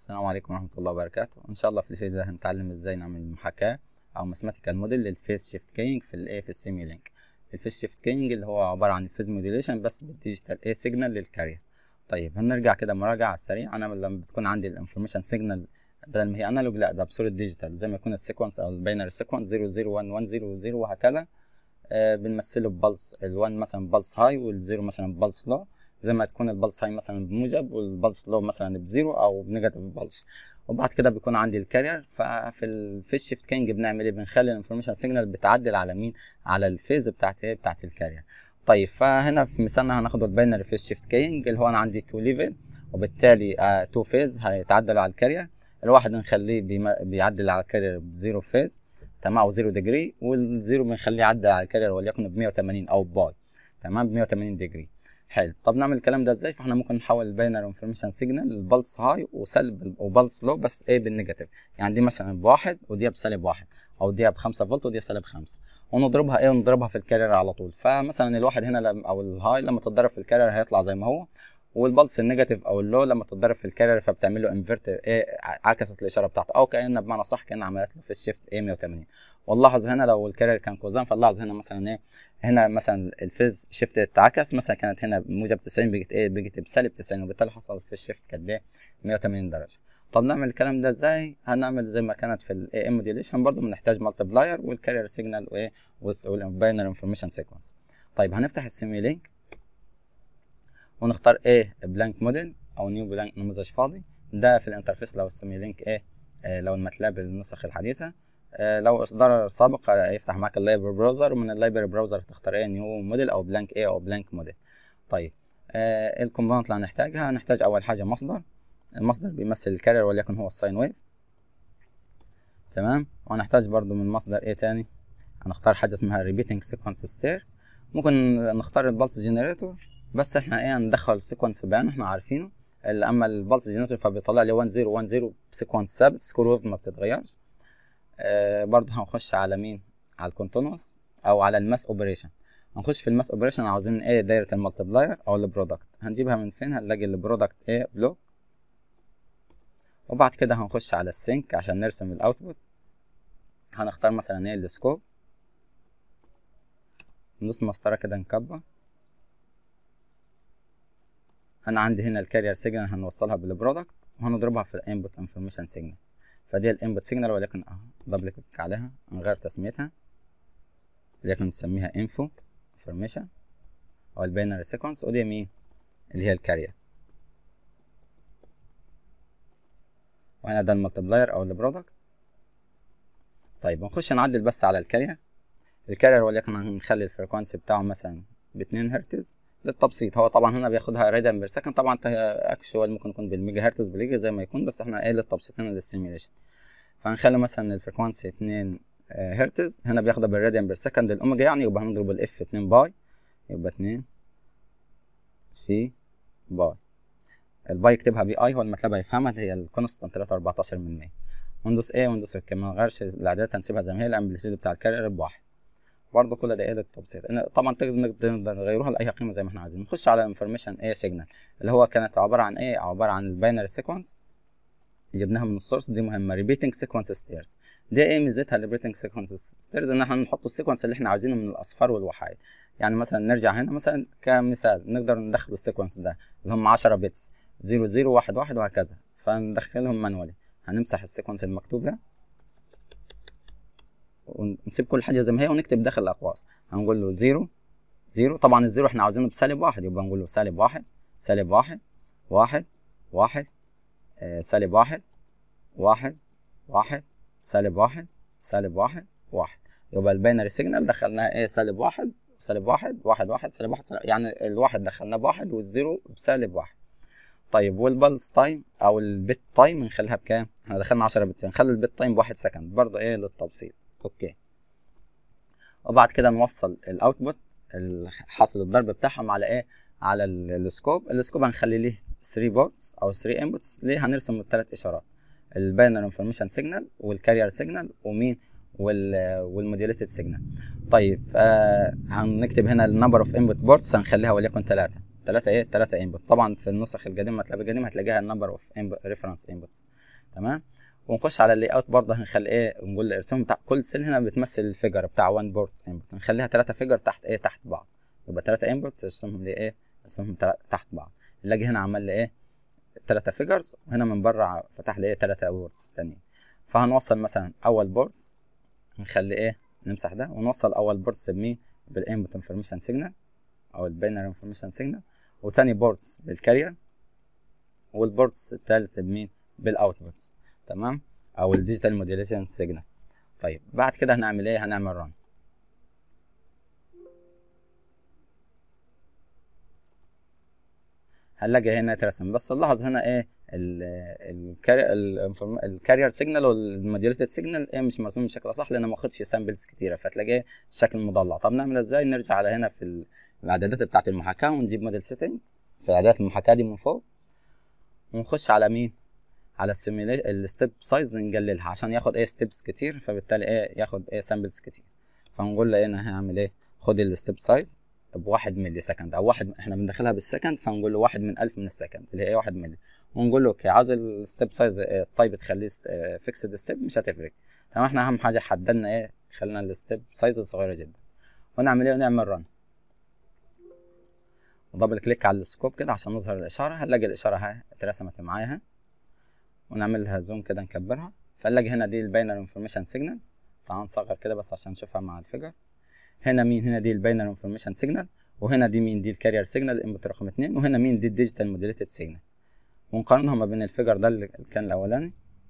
السلام عليكم ورحمة الله وبركاته إن شاء الله في الفيديو ده هنتعلم إزاي نعمل محاكاة أو ماثيماتيكال موديل للفيس شيفت كينج في الإيه في السيمي لينك الفيس شيفت كينج اللي هو عبارة عن الفيز موديليشن بس بالديجيتال إيه سيجنال للكارير طيب هنرجع كده مراجعة على السريع أنا لما بتكون عندي الانفورميشن سيجنال بدل ما هي انالوج لا ده بصورة ديجيتال زي ما يكون السيكونس أو الباينري سيكونس 0 0 1 1 0 0 وهكذا آه بنمثله ببلس ال1 مثلا بلس هاي والزيرو مثلا بلس لو زي ما تكون البلس هاي مثلا بموجب والبلس لو مثلا بزيرو او بنيجاتيف بلس وبعد كده بيكون عندي الكارير ففي الفيس شيفت كينج بنعمل ايه بنخلي الانفورميشن سيجنال بتعدل على مين على الفيز بتاعت ايه بتاعت الكارير طيب فهنا في مثالنا هناخد الباينري فيس شيفت كينج اللي هو انا عندي تو ليفل وبالتالي آه تو فيز هيتعدل على الكارير الواحد بنخليه بيعدل على الكارير بزيرو فيز تمام او زيرو ديجري والزيرو بنخليه يعدل على الكارير وليكن ب 180 او باي تمام ب 180 ديجري حلو طب نعمل الكلام ده ازاي فاحنا ممكن نحول الباينري انفورميشن سيجنال لبلس هاي وسلب وبلس لو بس ايه بالنيجاتيف يعني دي مثلا بواحد ودي بسالب واحد او دي ب 5 فولت ودي سالب 5 ونضربها ايه ونضربها في الكارير على طول فمثلا الواحد هنا لما او الهاي لما تتضرب في الكارير هيطلع زي ما هو والبلس النيجاتيف او اللو لما تتضرب في الكارير فبتعمل له انفرت ايه عكست الاشاره بتاعته او كان بمعنى صح كان عملت له في الشيفت ايه 180 ونلاحظ هنا لو الكارير كان كوزان فنلاحظ هنا مثلا ايه هنا مثلا الفيز شيفت اتعكس مثلا كانت هنا موجب 90 بقت ايه بقت بسالب 90 وبالتالي حصل في الشيفت كانت ايه 180 درجه طب نعمل الكلام ده ازاي هنعمل زي ما كانت في الاي ام موديليشن برضه بنحتاج مالتبلاير والكارير سيجنال وايه والباينري انفورميشن سيكونس طيب هنفتح السيمي لينك ونختار ايه بلانك موديل او نيو بلانك نموذج فاضي ده في الانترفيس لو السيمي لينك ايه آه لو الماتلاب النسخ الحديثه آه لو اصدار سابق هيفتح معاك اللايبرري براوزر ومن اللايبرري براوزر تختار ايه نيو موديل او بلانك ايه او بلانك موديل طيب آه الكومبوننت اللي هنحتاجها هنحتاج اول حاجه مصدر المصدر بيمثل الكارير وليكن هو الساين ويف تمام وهنحتاج برضو من مصدر ايه تاني هنختار حاجه اسمها ريبيتنج سيكونس ستير ممكن نختار البلس جنريتور بس احنا ايه هندخل سيكونس بيان احنا عارفينه اما البلس جنريتور فبيطلع لي 1 0 1 0 بسيكونس ثابت سكور ويف ما بتتغيرش آه برضه هنخش على مين على الكونتينوس او على الماس اوبريشن هنخش في الماس اوبريشن عاوزين ايه دايره المالتبلاير او البرودكت هنجيبها من فين هنلاقي البرودكت ايه بلوك وبعد كده هنخش على السينك عشان نرسم الاوتبوت هنختار مثلا ايه السكوب ندوس مسطره كده نكبر انا عندي هنا الكارير سيجنال هنوصلها بالبرودكت وهنضربها في الانبوت انفورميشن سيجنال فدي الانبوت سيجنال ولكن اهو دبل كليك عليها نغير تسميتها ولكن نسميها انفو انفورميشن او الباينري سيكونس ودي مين اللي هي الكارير وهنا ده الملتبلاير او البرودكت طيب نخش نعدل بس على الكارير الكارير وليكن هنخلي الفريكوانسي بتاعه مثلا ب 2 هرتز للتبسيط هو طبعا هنا بياخدها راديان بير سكند طبعا اكشوال ممكن يكون بالميجا هرتز بالجيجا زي ما يكون بس احنا ايه للتبسيط هنا للسيميليشن فهنخلي مثلا الفريكوانسي 2 هرتز هنا بياخدها بالراديان بير سكند الاوميجا يعني يبقى هنضرب الاف 2 باي يبقى 2 في باي الباي اكتبها بي اي هو المطلب هيفهمها اللي هي الكونستانت 3.14 من 100 وندوس ايه وندوس اوكي ما نغيرش الاعدادات هنسيبها زي ما هي الامبليتيود بتاع الكارير بواحد برضه كل ده ايه للتبسيط طبعا تقدر نغيروها لاي قيمه زي ما احنا عايزين نخش على انفورميشن ايه سيجنال اللي هو كانت عباره عن ايه عباره عن الباينري سيكونس جبناها من السورس دي مهمه ريبيتنج سيكونس ستيرز دي ايه ميزتها الريبيتنج سيكونس ستيرز ان احنا نحط السيكونس اللي احنا عايزينه من الاصفار والوحايد يعني مثلا نرجع هنا مثلا كمثال نقدر ندخل السيكونس ده اللي هم 10 بيتس 0 0 1 1 وهكذا فندخلهم مانوالي هنمسح السيكونس المكتوب ده ونسيب كل حاجه زي ما هي ونكتب داخل الاقواس هنقول له 0 0 طبعا الزيرو احنا عاوزينه بسالب واحد يبقى نقول له سالب واحد سالب واحد واحد واحد آه سالب واحد واحد واحد سالب واحد سالب واحد واحد يبقى الباينري سيجنال دخلناها ايه سالب واحد سالب واحد واحد واحد سالب واحد سالب يعني الواحد دخلناه بواحد والزيرو بسالب واحد طيب والبلس تايم او البيت تايم نخليها بكام؟ احنا دخلنا 10 بت نخلي البيت تايم بواحد سكند برضه ايه للتبسيط اوكي وبعد كده نوصل الاوتبوت حاصل الضرب بتاعهم على ايه على السكوب السكوب هنخلي ليه 3 بورتس او 3 انبوتس ليه هنرسم الثلاث اشارات الباينري انفورميشن سيجنال والكارير سيجنال ومين وال والموديوليتد سيجنال طيب آه هنكتب هنا النمبر اوف انبوت بورتس هنخليها وليكن 3 ثلاثة ايه ثلاثة انبوت طبعا في النسخ القديمة هتلاقي القديمة هتلاقيها النمبر اوف ريفرنس انبوتس تمام ونخش على اللي اوت برضه هنخلي ايه نقول الارسام بتاع كل سيل هنا بتمثل الفيجر بتاع 1 بورت انبوت نخليها ثلاثة فيجر تحت ايه تحت بعض يبقى ثلاثة انبوت ارسمهم لي ايه ارسمهم تحت بعض نلاقي هنا عمل لي ايه ثلاثة فيجرز وهنا من بره فتح لي ايه ثلاثة بورتس تانيين فهنوصل مثلا اول بورتس نخلي ايه نمسح ده ونوصل اول بورتس بمين بالانبوت انفورميشن سيجنال او الباينري انفورميشن سيجنال وتاني بورتس بالكارير والبورتس التالت بمين بالاوتبوتس تمام او الديجيتال موديليشن سيجنال طيب بعد كده هنعمل ايه هنعمل ران هنلاقي هنا اترسم بس نلاحظ هنا ايه الكارير سيجنال والموديوليتد سيجنال ايه مش مرسوم بشكل صح لان ما واخدش سامبلز كتيره فتلاقيه الشكل مضلع طب نعمل ازاي نرجع على هنا في الاعدادات بتاعه المحاكاه ونجيب موديل سيتنج في اعدادات المحاكاه دي من فوق ونخش على مين على السيميليشن الستيب سايز نقللها عشان ياخد ايه ستيبس كتير فبالتالي ايه ياخد ايه سامبلز كتير فنقول له هنا هعمل ايه خد الستيب سايز بواحد ملي سكند او واحد احنا بندخلها بالسكند فنقول له واحد من ألف من السكند اللي هي واحد ملي ونقول له اوكي عاوز الستيب سايز طيب تخليه فيكسد ستيب مش هتفرق تمام احنا اهم حاجه حددنا ايه خلينا الستيب سايز صغيره جدا ونعمل ايه ونعمل رن ودبل كليك على السكوب كده عشان نظهر الاشاره هنلاقي الاشاره اهي اترسمت معايا ونعمل لها زوم كده نكبرها فنلاقي هنا دي الباينر انفورميشن سيجنال تعال نصغر كده بس عشان نشوفها مع الفيجر هنا مين هنا دي الباينر انفورميشن سيجنال وهنا دي مين دي الكارير سيجنال انبوت رقم اتنين وهنا مين دي الديجيتال موديليتد سيجنال ونقارنها ما بين الفيجر ده اللي كان الاولاني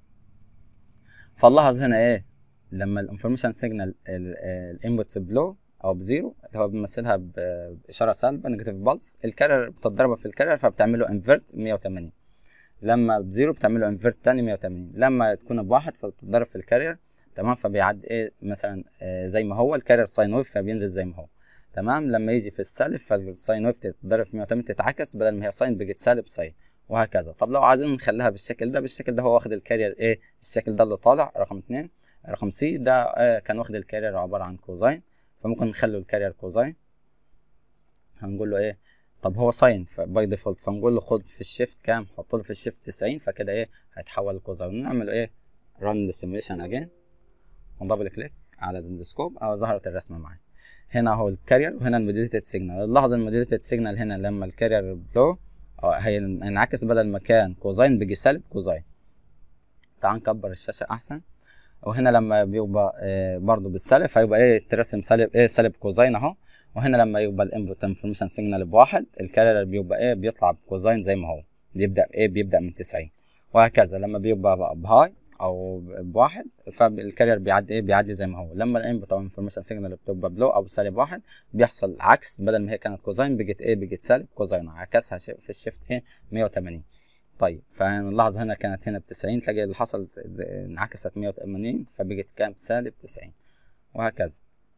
فنلاحظ هنا ايه لما الانفورميشن سيجنال الانبوت بلو او بزيرو اللي هو بيمثلها باشاره سالبه نيجاتيف بالس الكارير بتتضرب في الكارير فبتعمله انفيرت 180 لما بزيرو بتعمله انفيرت تاني 180 لما تكون بواحد فبتتضرب في الكارير تمام فبيعدي ايه مثلا آه زي ما هو الكارير ساين ويف فبينزل زي ما هو تمام لما يجي في السالب فالساين ويف تتضرب في 180 تتعكس بدل ما هي ساين بقت سالب ساين وهكذا طب لو عايزين نخليها بالشكل ده بالشكل ده هو واخد الكارير ايه الشكل ده اللي طالع رقم اتنين رقم سي ده آه كان واخد الكارير عبارة عن كوزاين فممكن نخلي الكارير كوزاين هنقول له ايه طب هو ساين باي ديفولت فنقول له خد في الشيفت كام حط له في الشيفت 90 فكده ايه هيتحول لكوزاين نعمل ايه ران سيميوليشن اجين ودبل كليك على الديسكوب اه ظهرت الرسمه معايا هنا اهو الكارير وهنا الموديليتد سيجنال نلاحظ الموديليتد سيجنال هنا لما الكارير بلو هينعكس بدل ما كان كوزاين بيجي سالب كوزاين تعال نكبر الشاشه احسن وهنا لما بيبقى آه برضو بالسالب هيبقى ايه ترسم سالب ايه سالب كوزاين اهو وهنا لما يبقى الانبوت انفورميشن سيجنال بواحد الكارير بيبقى ايه بيطلع بكوزاين زي ما هو بيبدا ايه بيبدا من 90 وهكذا لما بيبقى بهاي او بواحد فالكارير بيعدي ايه بيعدي زي ما هو لما الانبوت او انفورميشن سيجنال بتبقى بلو او سالب واحد بيحصل عكس بدل ما هي كانت كوزاين بقت ايه بقت سالب كوزاين عكسها في الشيفت ايه 180 طيب فنلاحظ هنا كانت هنا ب 90 تلاقي اللي حصل انعكست 180 فبقت كام سالب 90 وهكذا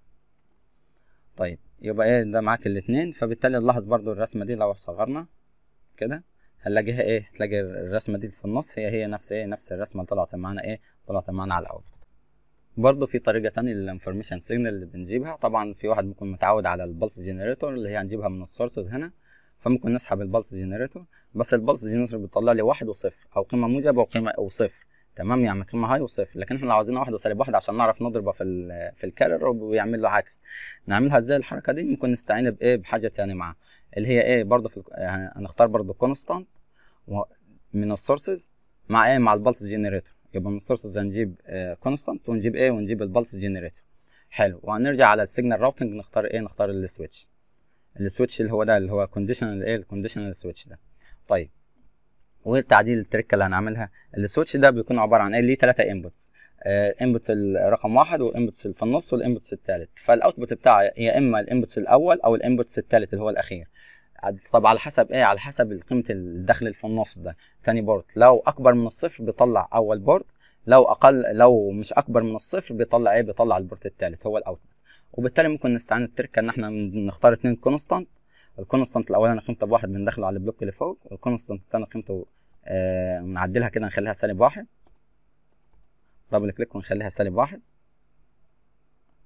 طيب يبقى ايه ده معاك الاثنين فبالتالي نلاحظ برضو الرسمه دي لو صغرنا كده هنلاقيها ايه تلاقي الرسمه دي في النص هي هي نفس ايه نفس الرسمه اللي طلعت معانا ايه طلعت معانا على الاوتبوت برضو في طريقه تانية للانفورميشن سيجنال اللي بنجيبها طبعا في واحد ممكن متعود على البلس جنريتور اللي هي هنجيبها من السورسز هنا فممكن نسحب البلس جنريتور بس البلس جنريتور بيطلع لي واحد وصفر او قيمه موجبه وقيمه وصفر تمام يعني قيمه هاي وصفر لكن احنا لو عايزين واحد وسالب واحد عشان نعرف نضربه في ال في الكارير ويعمل له عكس نعملها ازاي الحركه دي ممكن نستعين بايه بحاجه تانية معاها اللي هي ايه برضو في يعني هنختار برضو كونستانت من السورسز مع ايه مع البلس جنريتور يبقى من السورسز هنجيب كونستانت ونجيب ايه ونجيب البلس جنريتور حلو وهنرجع على السيجنال راوتنج نختار ايه نختار السويتش السويتش اللي هو ده اللي هو كونديشنال ايه الكونديشنال سويتش ده طيب وايه التعديل التركه اللي هنعملها السويتش ده بيكون عباره عن ايه ليه ثلاثه انبوتس انبوت رقم واحد والانبوتس اللي في النص والانبوتس الثالث فالاوتبوت بتاعه يا اما الانبوتس الاول او الانبوتس الثالث اللي هو الاخير طب على حسب ايه على حسب قيمه الدخل اللي في النص ده تاني بورت لو اكبر من الصفر بيطلع اول بورت لو اقل لو مش اكبر من الصفر بيطلع ايه بيطلع البورت الثالث هو الاوتبوت وبالتالي ممكن نستعين التركه ان احنا نختار اتنين كونستانت الكونستانت الاولاني قيمته بواحد بندخله على البلوك اللي فوق والكونستانت الثاني قيمته آه نعدلها كده نخليها سالب واحد دبل كليك ونخليها سالب واحد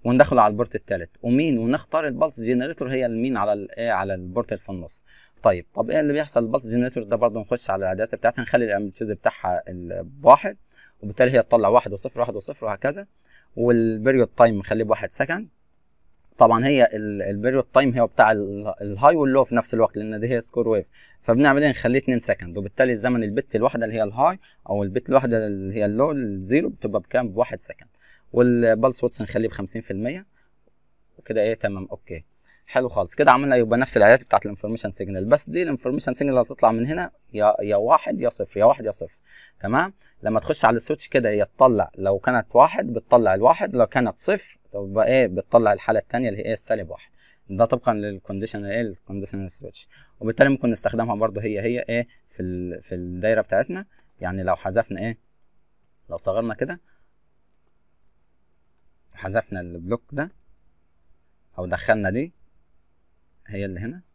وندخله على البورت الثالث ومين ونختار البلس جنريتور هي المين على الايه على البورت اللي في النص طيب طب ايه اللي بيحصل البلس جنريتور ده برضه نخش على الاعدادات بتاعتها نخلي الامبليتيود بتاعها بواحد وبالتالي هي تطلع واحد وصفر واحد وصفر وهكذا والبيريود تايم نخليه بواحد سكند طبعا هي البيريود تايم هي بتاع الهاي واللو في نفس الوقت لان دي هي سكور ويف فبنعمل ايه نخليه 2 سكند وبالتالي زمن البت الواحده اللي هي الهاي او البت الواحده اللي هي اللو الزيرو بتبقى بكام بواحد سكند والبلس واتس نخليه ب 50% وكده ايه تمام اوكي حلو خالص كده عملنا يبقى نفس الاعدادات بتاعت الانفورميشن سيجنال بس دي الانفورميشن سيجنال اللي هتطلع من هنا يا يا واحد يا صفر يا واحد يا صفر تمام لما تخش على السويتش كده هي تطلع لو كانت واحد بتطلع الواحد لو كانت صفر تبقى ايه بتطلع الحاله الثانيه اللي هي السالب واحد ده طبقا للكونديشن ايه الكونديشنال سويتش وبالتالي ممكن نستخدمها برده هي هي ايه في ال في الدايره بتاعتنا يعني لو حذفنا ايه لو صغرنا كده حذفنا البلوك ده او دخلنا دي هي اللي هنا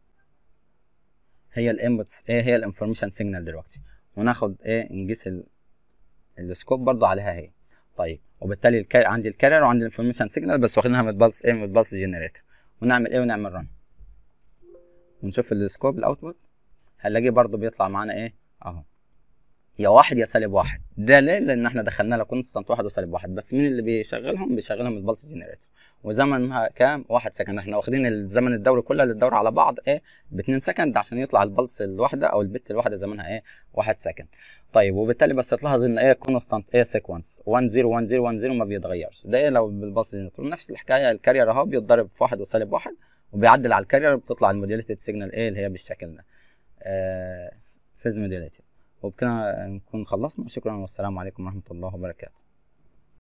هي الانبوتس ايه هي الانفورميشن سيجنال دلوقتي وناخد ايه نقيس السكوب برضو عليها هي طيب وبالتالي الكار... عندي الكارير وعندي الانفورميشن سيجنال بس واخدينها من البلس ايه من البلس جنريتور ونعمل ايه ونعمل رن ونشوف السكوب الاوتبوت هنلاقيه برضو بيطلع معانا ايه اهو يا واحد يا سالب واحد ده ليه لان احنا دخلنا له كونستانت واحد وسالب واحد بس مين اللي بيشغلهم بيشغلهم البلس جنريتور وزمنها كام واحد سكند احنا واخدين الزمن الدوري كله للدورة على بعض ايه ب 2 سكند عشان يطلع البلس الواحده او البت الواحده زمنها ايه واحد سكند طيب وبالتالي بس تلاحظ ان ايه كونستانت ايه سيكونس 1 0 1 0 1 0 ما بيتغيرش ده إيه لو بالبلس جنريتور نفس الحكايه الكارير اهو بيتضرب في واحد وسالب واحد وبيعدل على الكارير بتطلع الموديليتد سيجنال ايه اللي هي بالشكل ده آه فيز موديليتد وبكده نكون خلصنا شكرا والسلام عليكم ورحمه الله وبركاته